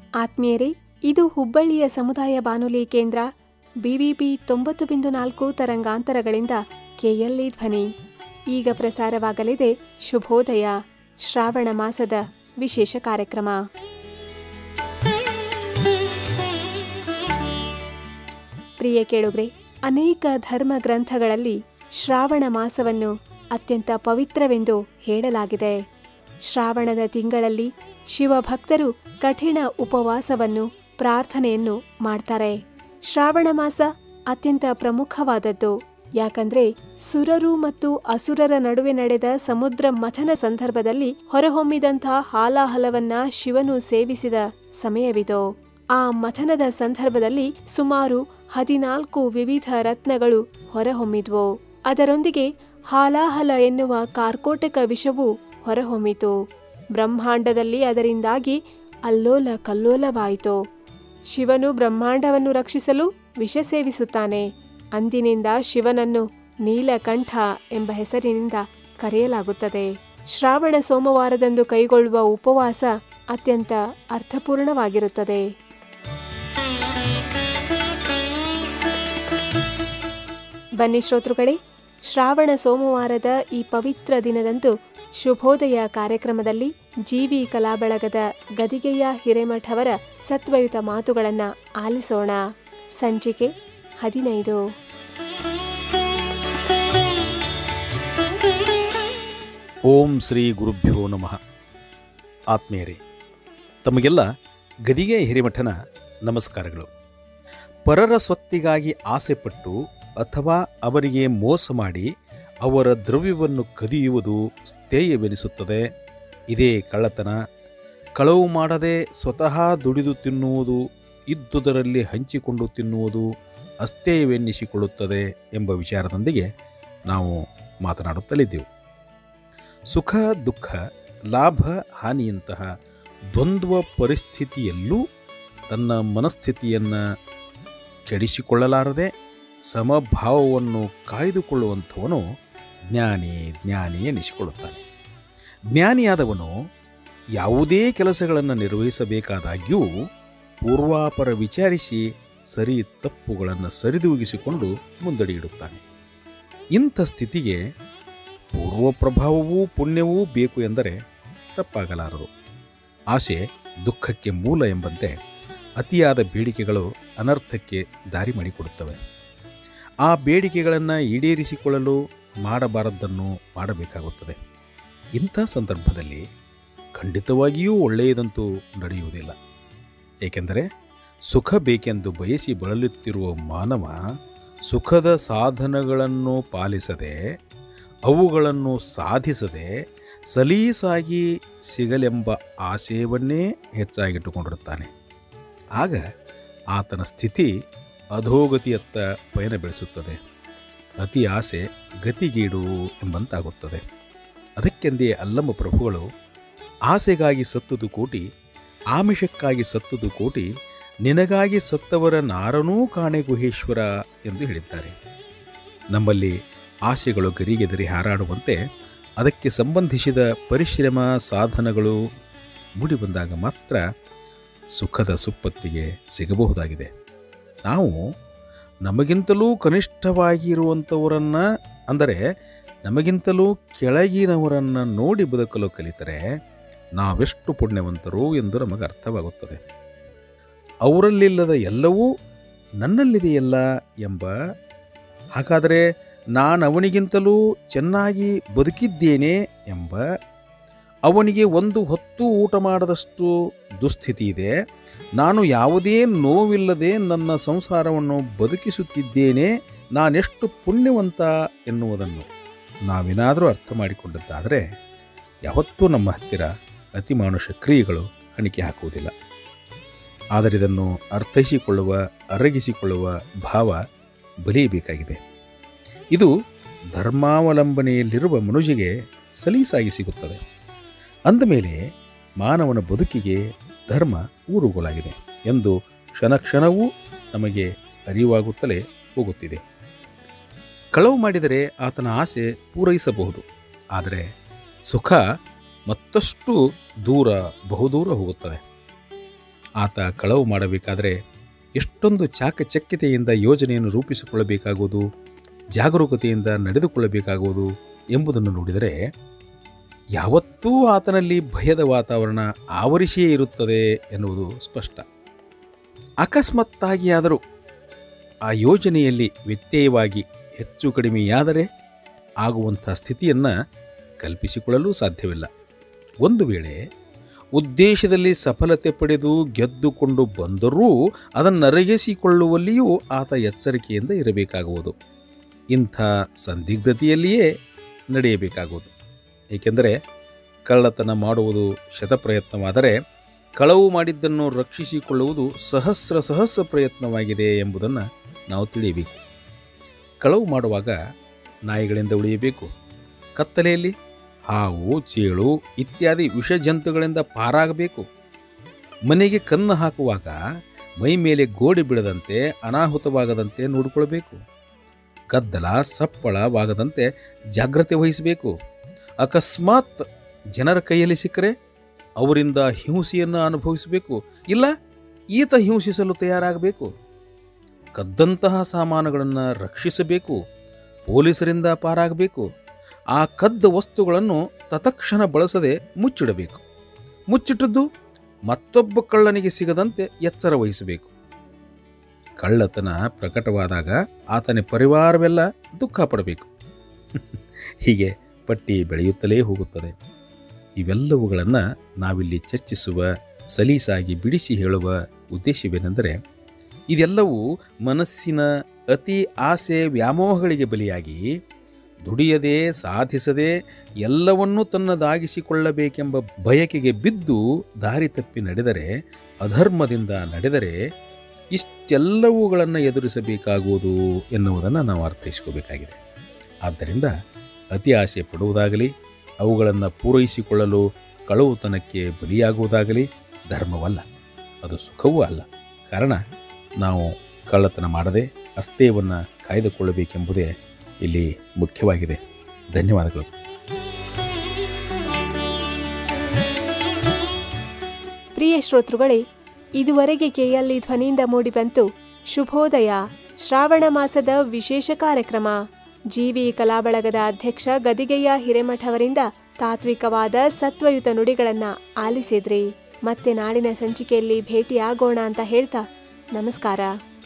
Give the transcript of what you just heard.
ಆತ್ಮೀಯರೇ ಇದು ಹುಬ್ಬಳ್ಳಿಯ ಸಮುದಾಯ ಬಾನುಲಿ ಕೇಂದ್ರ ಬಿವಿಬಿ ತೊಂಬತ್ತು ಬಿಂದು ನಾಲ್ಕು ತರಂಗಾಂತರಗಳಿಂದ ಕೆಎಲ್ಇ ಧ್ವನಿ ಈಗ ಪ್ರಸಾರವಾಗಲಿದೆ ಶುಭೋದಯ ಶ್ರಾವಣ ಮಾಸದ ವಿಶೇಷ ಕಾರ್ಯಕ್ರಮ ಪ್ರಿಯ ಕೇಳುಗ್ರೆ ಅನೇಕ ಧರ್ಮ ಗ್ರಂಥಗಳಲ್ಲಿ ಶ್ರಾವಣ ಮಾಸವನ್ನು ಅತ್ಯಂತ ಪವಿತ್ರವೆಂದು ಹೇಳಲಾಗಿದೆ ಶ್ರಾವಣದ ತಿಂಗಳಲ್ಲಿ ಶಿವಭಕ್ತರು ಕಠಿಣ ಉಪವಾಸವನ್ನು ಪ್ರಾರ್ಥನೆಯನ್ನು ಮಾಡ್ತಾರೆ ಶ್ರಾವಣ ಮಾಸ ಅತ್ಯಂತ ಪ್ರಮುಖವಾದದ್ದು ಯಾಕಂದ್ರೆ ಸುರರು ಮತ್ತು ಅಸುರರ ನಡುವೆ ನಡೆದ ಸಮುದ್ರ ಮಥನ ಸಂದರ್ಭದಲ್ಲಿ ಹೊರಹೊಮ್ಮಿದಂಥ ಹಾಲಾಹಲವನ್ನ ಶಿವನು ಸೇವಿಸಿದ ಸಮಯವಿದು ಆ ಮಥನದ ಸಂದರ್ಭದಲ್ಲಿ ಸುಮಾರು ಹದಿನಾಲ್ಕು ವಿವಿಧ ರತ್ನಗಳು ಹೊರಹೊಮ್ಮಿದ್ವು ಅದರೊಂದಿಗೆ ಹಾಲಾಹಲ ಎನ್ನುವ ಕಾರ್ಕೋಟಕ ವಿಷವು ಹೊರಹೊಮ್ಮಿತು ಬ್ರಹ್ಮಾಂಡದಲ್ಲಿ ಅದರಿಂದಾಗಿ ಅಲ್ಲೋಲ ಕಲ್ಲೋಲವಾಯಿತು ಶಿವನು ಬ್ರಹ್ಮಾಂಡವನ್ನು ರಕ್ಷಿಸಲು ವಿಷ ಸೇವಿಸುತ್ತಾನೆ ಅಂದಿನಿಂದ ಶಿವನನ್ನು ನೀಲಕಂಠ ಎಂಬ ಹೆಸರಿನಿಂದ ಕರೆಯಲಾಗುತ್ತದೆ ಶ್ರಾವಣ ಸೋಮವಾರದಂದು ಕೈಗೊಳ್ಳುವ ಉಪವಾಸ ಅತ್ಯಂತ ಅರ್ಥಪೂರ್ಣವಾಗಿರುತ್ತದೆ ಬನ್ನಿ ಶ್ರೋತೃಗಳೇ ಶ್ರಾವಣ ಸೋಮವಾರದ ಈ ಪವಿತ್ರ ದಿನದಂದು ಶುಭೋದಯ ಕಾರ್ಯಕ್ರಮದಲ್ಲಿ ಜಿವಿ ಕಲಾಬಳಗದ ಗದಿಗೆಯ ಹಿರೇಮಠ್ ಅವರ ಸತ್ವಯುತ ಮಾತುಗಳನ್ನ ಆಲಿಸೋಣ ಸಂಚಿಕೆ ಹದಿನೈದು ಓಂ ಶ್ರೀ ಗುರುಭ್ಯೋ ನಮಃ ಆತ್ಮೀಯರೇ ತಮಗೆಲ್ಲ ಗದಿಗೆ ಹಿರಿಮಠನ ನಮಸ್ಕಾರಗಳು ಪರರ ಸ್ವತ್ತಿಗಾಗಿ ಆಸೆಪಟ್ಟು ಅಥವಾ ಅವರಿಗೆ ಮೋಸ ಮಾಡಿ ಅವರ ದ್ರವ್ಯವನ್ನು ಕದಿಯುವುದು ಸ್ಥೇಯವೆನಿಸುತ್ತದೆ ಇದೇ ಕಳ್ಳತನ ಕಳವು ಮಾಡದೆ ಸ್ವತಃ ದುಡಿದು ತಿನ್ನುವುದು ಇದ್ದುದರಲ್ಲಿ ಹಂಚಿಕೊಂಡು ತಿನ್ನುವುದು ಅಸ್ಥೇಯವೆನ್ನಿಸಿಕೊಳ್ಳುತ್ತದೆ ಎಂಬ ವಿಚಾರದೊಂದಿಗೆ ನಾವು ಮಾತನಾಡುತ್ತಲಿದ್ದೆವು ಸುಖ ದುಃಖ ಲಾಭ ಹಾನಿಯಂತಹ ದ್ವಂದ್ವ ಪರಿಸ್ಥಿತಿಯಲ್ಲೂ ತನ್ನ ಮನಸ್ಥಿತಿಯನ್ನು ಕೆಡಿಸಿಕೊಳ್ಳಲಾರದೆ ಸಮಭಾವವನ್ನು ಕಾಯ್ದುಕೊಳ್ಳುವಂಥವನು ಜ್ಞಾನಿ ಜ್ಞಾನಿ ಎನಿಸಿಕೊಳ್ಳುತ್ತಾನೆ ಜ್ಞಾನಿಯಾದವನು ಯಾವುದೇ ಕೆಲಸಗಳನ್ನು ನಿರ್ವಹಿಸಬೇಕಾದಾಗ್ಯೂ ಪೂರ್ವಾಪರ ವಿಚಾರಿಸಿ ಸರಿ ತಪ್ಪುಗಳನ್ನು ಸರಿದೂಗಿಸಿಕೊಂಡು ಮುಂದಡಿಯಿಡುತ್ತಾನೆ ಇಂಥ ಸ್ಥಿತಿಗೆ ಪೂರ್ವ ಪ್ರಭಾವವೂ ಪುಣ್ಯವೂ ಬೇಕು ಎಂದರೆ ತಪ್ಪಾಗಲಾರದು ಆಸೆ ದುಃಖಕ್ಕೆ ಮೂಲ ಎಂಬಂತೆ ಅತಿಯಾದ ಬೇಡಿಕೆಗಳು ಅನರ್ಥಕ್ಕೆ ದಾರಿ ಮಾಡಿಕೊಡುತ್ತವೆ ಆ ಬೇಡಿಕೆಗಳನ್ನು ಈಡೇರಿಸಿಕೊಳ್ಳಲು ಮಾಡಬಾರದ್ದನ್ನು ಮಾಡಬೇಕಾಗುತ್ತದೆ ಇಂಥ ಸಂದರ್ಭದಲ್ಲಿ ಖಂಡಿತವಾಗಿಯೂ ಒಳ್ಳೆಯದಂತೂ ನಡೆಯುವುದಿಲ್ಲ ಏಕೆಂದರೆ ಸುಖ ಬೇಕೆಂದು ಬಯಸಿ ಬಳಲುತ್ತಿರುವ ಮಾನವ ಸುಖದ ಸಾಧನಗಳನ್ನು ಪಾಲಿಸದೆ ಅವುಗಳನ್ನು ಸಾಧಿಸದೆ ಸಲೀಸಾಗಿ ಸಿಗಲೆಂಬ ಆಶಯವನ್ನೇ ಹೆಚ್ಚಾಗಿಟ್ಟುಕೊಂಡಿರುತ್ತಾನೆ ಆಗ ಆತನ ಸ್ಥಿತಿ ಅಧೋಗತಿಯತ್ತ ಪಯಣ ಬೆಳೆಸುತ್ತದೆ ಅತಿ ಆಸೆ ಗತಿಗೀಡು ಎಂಬಂತಾಗುತ್ತದೆ ಅದಕ್ಕೆಂದೇ ಅಲ್ಲಮ್ಮ ಪ್ರಭುಗಳು ಆಸೆಗಾಗಿ ಸತ್ತುದು ಕೋಟಿ ಆಮಿಷಕ್ಕಾಗಿ ಸತ್ತುದು ಕೋಟಿ ನಿನಗಾಗಿ ಸತ್ತವರ ನಾರನೂ ಕಾಣೆ ಗುಹೇಶ್ವರ ಎಂದು ಹೇಳಿದ್ದಾರೆ ನಮ್ಮಲ್ಲಿ ಆಸೆಗಳು ಗರಿಗೆದರಿ ಹಾರಾಡುವಂತೆ ಅದಕ್ಕೆ ಸಂಬಂಧಿಸಿದ ಪರಿಶ್ರಮ ಸಾಧನಗಳು ಮೂಡಿಬಂದಾಗ ಮಾತ್ರ ಸುಖದ ಸುಪ್ಪತ್ತಿಗೆ ಸಿಗಬಹುದಾಗಿದೆ ನಾವು ನಮಗಿಂತಲೂ ಕನಿಷ್ಠವಾಗಿರುವಂಥವರನ್ನು ಅಂದರೆ ನಮಗಿಂತಲೂ ಕೆಳಗಿನವರನ್ನು ನೋಡಿ ಬದುಕಲು ಕಲಿತರೆ ನಾವೆಷ್ಟು ಪುಣ್ಯವಂತರು ಎಂದು ನಮಗೆ ಅರ್ಥವಾಗುತ್ತದೆ ಅವರಲ್ಲಿಲ್ಲದ ಎಲ್ಲವೂ ನನ್ನಲ್ಲಿದೆಯಲ್ಲ ಎಂಬ ಹಾಗಾದರೆ ನಾನು ಅವನಿಗಿಂತಲೂ ಚೆನ್ನಾಗಿ ಬದುಕಿದ್ದೇನೆ ಎಂಬ ಅವನಿಗೆ ಒಂದು ಹೊತ್ತು ಊಟ ಮಾಡದಷ್ಟು ದುಸ್ಥಿತಿ ಇದೆ ನಾನು ಯಾವುದೇ ನೋವಿಲ್ಲದೆ ನನ್ನ ಸಂಸಾರವನ್ನು ಬದುಕಿಸುತ್ತಿದ್ದೇನೆ ನಾನೆಷ್ಟು ಪುಣ್ಯವಂತ ಎನ್ನುವುದನ್ನು ನಾವೇನಾದರೂ ಅರ್ಥ ಮಾಡಿಕೊಂಡದ್ದಾದರೆ ಯಾವತ್ತೂ ನಮ್ಮ ಹತ್ತಿರ ಅತಿಮಾನುಷ ಕ್ರಿಯೆಗಳು ಹಣಿಕೆ ಹಾಕುವುದಿಲ್ಲ ಆದರೆ ಇದನ್ನು ಅರ್ಥೈಸಿಕೊಳ್ಳುವ ಅರಗಿಸಿಕೊಳ್ಳುವ ಭಾವ ಬಲಿಯಬೇಕಾಗಿದೆ ಇದು ಧರ್ಮಾವಲಂಬನೆಯಲ್ಲಿರುವ ಮನುಜಿಗೆ ಸಲೀಸಾಗಿ ಸಿಗುತ್ತದೆ ಅಂದಮೇಲೆ ಮಾನವನ ಬದುಕಿಗೆ ಧರ್ಮ ಊರುಗೋಲಾಗಿದೆ ಎಂದು ಕ್ಷಣ ಕ್ಷಣವೂ ನಮಗೆ ಅರಿವಾಗುತ್ತಲೇ ಹೋಗುತ್ತಿದೆ ಕಳವು ಮಾಡಿದರೆ ಆತನ ಆಸೆ ಪೂರೈಸಬಹುದು ಆದರೆ ಸುಖ ಮತ್ತಷ್ಟು ದೂರ ಬಹುದೂರ ಹೋಗುತ್ತದೆ ಆತ ಕಳವು ಮಾಡಬೇಕಾದರೆ ಎಷ್ಟೊಂದು ಚಾಕಚಕ್ಯತೆಯಿಂದ ಯೋಜನೆಯನ್ನು ರೂಪಿಸಿಕೊಳ್ಳಬೇಕಾಗುವುದು ಜಾಗರೂಕತೆಯಿಂದ ನಡೆದುಕೊಳ್ಳಬೇಕಾಗುವುದು ಎಂಬುದನ್ನು ನೋಡಿದರೆ ಯಾವತ್ತೂ ಆತನಲ್ಲಿ ಭಯದ ವಾತಾವರಣ ಆವರಿಸಿಯೇ ಇರುತ್ತದೆ ಎನ್ನುವುದು ಸ್ಪಷ್ಟ ಅಕಸ್ಮಾತ್ತಾಗಿ ಆದರೂ ಆ ಯೋಜನೆಯಲ್ಲಿ ವ್ಯತ್ಯಯವಾಗಿ ಹೆಚ್ಚು ಕಡಿಮೆಯಾದರೆ ಆಗುವಂಥ ಸ್ಥಿತಿಯನ್ನು ಕಲ್ಪಿಸಿಕೊಳ್ಳಲು ಸಾಧ್ಯವಿಲ್ಲ ಒಂದು ವೇಳೆ ಉದ್ದೇಶದಲ್ಲಿ ಸಫಲತೆ ಪಡೆದು ಗೆದ್ದುಕೊಂಡು ಬಂದರೂ ಅದನ್ನು ಅರಗಿಸಿಕೊಳ್ಳುವಲ್ಲಿಯೂ ಆತ ಎಚ್ಚರಿಕೆಯಿಂದ ಇರಬೇಕಾಗುವುದು ಇಂಥ ಸಂದಿಗ್ಧತೆಯಲ್ಲಿಯೇ ನಡೆಯಬೇಕಾಗುವುದು ಏಕೆಂದರೆ ಕಳ್ಳತನ ಮಾಡುವುದು ಶತಪ್ರಯತ್ನವಾದರೆ ಕಳವು ಮಾಡಿದ್ದನ್ನು ರಕ್ಷಿಸಿಕೊಳ್ಳುವುದು ಸಹಸ್ರ ಸಹಸ್ರ ಪ್ರಯತ್ನವಾಗಿದೆ ಎಂಬುದನ್ನು ನಾವು ತಿಳಿಯಬೇಕು ಕಳವು ಮಾಡುವಾಗ ನಾಯಿಗಳಿಂದ ಉಳಿಯಬೇಕು ಕತ್ತಲೆಯಲ್ಲಿ ಹಾವು ಚೇಳು ಇತ್ಯಾದಿ ವಿಷಜಂತುಗಳಿಂದ ಪಾರಾಗಬೇಕು ಮನೆಗೆ ಕನ್ನು ಹಾಕುವಾಗ ಮೈ ಮೇಲೆ ಗೋಡೆ ಬೀಳದಂತೆ ಅನಾಹುತವಾಗದಂತೆ ನೋಡಿಕೊಳ್ಬೇಕು ಗದ್ದಲ ಸಪ್ಪಳವಾಗದಂತೆ ಜಾಗ್ರತೆ ವಹಿಸಬೇಕು ಅಕಸ್ಮಾತ್ ಜನರ ಕೈಯಲ್ಲಿ ಸಿಕ್ಕರೆ ಅವರಿಂದ ಹಿಂಸೆಯನ್ನು ಅನುಭವಿಸಬೇಕು ಇಲ್ಲ ಈತ ಹಿಂಸಿಸಲು ತಯಾರಾಗಬೇಕು ಕದ್ದಂತಹ ಸಾಮಾನುಗಳನ್ನು ರಕ್ಷಿಸಬೇಕು ಪೊಲೀಸರಿಂದ ಪಾರಾಗಬೇಕು ಆ ಕದ್ದ ವಸ್ತುಗಳನ್ನು ತತ್ಕ್ಷಣ ಬಳಸದೆ ಮುಚ್ಚಿಡಬೇಕು ಮುಚ್ಚಿಟ್ಟದ್ದು ಮತ್ತೊಬ್ಬ ಕಳ್ಳನಿಗೆ ಸಿಗದಂತೆ ಎಚ್ಚರ ವಹಿಸಬೇಕು ಕಳ್ಳತನ ಪ್ರಕಟವಾದಾಗ ಆತನ ಪರಿವಾರವೆಲ್ಲ ದುಃಖ ಪಡಬೇಕು ಹೀಗೆ ಪಟ್ಟಿ ಬೆಳೆಯುತ್ತಲೇ ಹೋಗುತ್ತದೆ ಇವೆಲ್ಲವುಗಳನ್ನು ನಾವಿಲ್ಲಿ ಚರ್ಚಿಸುವ ಸಲೀಸಾಗಿ ಬಿಡಿಸಿ ಹೇಳುವ ಉದ್ದೇಶವೇನೆಂದರೆ ಇದೆಲ್ಲವೂ ಮನಸ್ಸಿನ ಅತಿ ಆಸೆ ವ್ಯಾಮೋಹಗಳಿಗೆ ಬಲಿಯಾಗಿ ದುಡಿಯದೆ ಸಾಧಿಸದೆ ಎಲ್ಲವನ್ನೂ ತನ್ನದಾಗಿಸಿಕೊಳ್ಳಬೇಕೆಂಬ ಬಯಕೆಗೆ ಬಿದ್ದು ದಾರಿ ತಪ್ಪಿ ನಡೆದರೆ ಅಧರ್ಮದಿಂದ ನಡೆದರೆ ಇಷ್ಟೆಲ್ಲವುಗಳನ್ನು ಎದುರಿಸಬೇಕಾಗುವುದು ಎನ್ನುವುದನ್ನು ನಾವು ಅರ್ಥೈಸ್ಕೋಬೇಕಾಗಿದೆ ಆದ್ದರಿಂದ ಅತಿ ಆಸೆ ಪಡುವುದಾಗಲಿ ಅವುಗಳನ್ನು ಪೂರೈಸಿಕೊಳ್ಳಲು ಕಳುವುತನಕ್ಕೆ ಬಲಿಯಾಗುವುದಾಗಲಿ ಧರ್ಮವಲ್ಲ ಅದು ಸುಖವೂ ಅಲ್ಲ ಕಾರಣ ನಾವು ಕಳ್ಳತನ ಮಾಡದೆ ಅಸ್ತೇವನ್ನು ಕಾಯ್ದುಕೊಳ್ಳಬೇಕೆಂಬುದೇ ಇಲ್ಲಿ ಮುಖ್ಯವಾಗಿದೆ ಧನ್ಯವಾದಗಳು ಪ್ರಿಯ ಶ್ರೋತೃಗಳೇ ಇದುವರೆಗೆ ಕೆಎಲ್ಇ ಧ್ವನಿಯಿಂದ ಮೂಡಿಬಂತು ಶುಭೋದಯ ಶ್ರಾವಣ ಮಾಸದ ವಿಶೇಷ ಕಾರ್ಯಕ್ರಮ ಜಿವಿ ಕಲಾಬಳಗದ ಅಧ್ಯಕ್ಷ ಗದಿಗೆಯ ಹಿರೇಮಠವರಿಂದ ತಾತ್ವಿಕವಾದ ಸತ್ವಯುತ ನುಡಿಗಳನ್ನ ಆಲಿಸಿದ್ರಿ ಮತ್ತೆ ನಾಳಿನ ಸಂಚಿಕೆಯಲ್ಲಿ ಭೇಟಿಯಾಗೋಣ ಅಂತ ಹೇಳ್ತಾ ನಮಸ್ಕಾರ